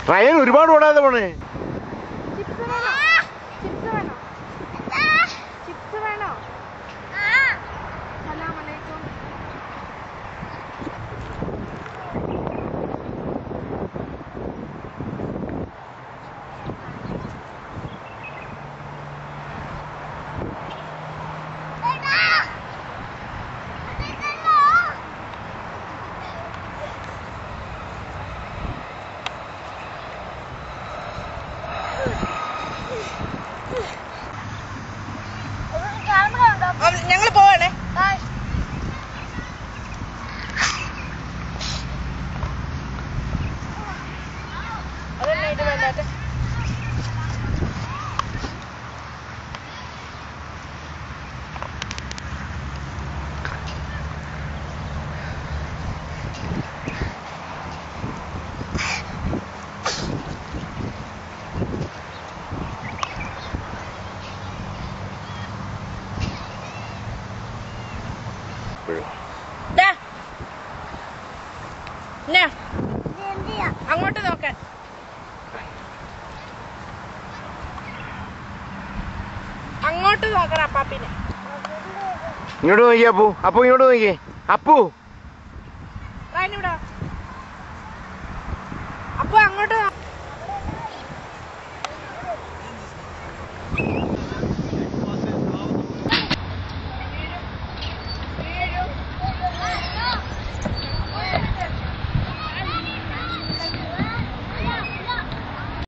റയൻ ഒരുപാട് ഓടാതെ പോണേ ചിപ്സ് വേണോ ചിപ്സ് വേണോ ചിപ്സ് വേണോ സലാം അലൈക്കും ഞങ്ങൾ പോവാണേ അതന്നെ ഇത് വേണ്ടാട്ടെ ദാ. എന്നാ? അങ്ങോട്ട് നോക്കാൻ അങ്ങോട്ട് നോക്കണം അപ്പാപ്പിനെ ഇങ്ങോട്ട് നോക്കിയേ അപ്പു അപ്പു ഇങ്ങോട്ട് നോക്കിയേ അപ്പു ഇവിടെ അപ്പൊ അങ്ങോട്ട് നോ-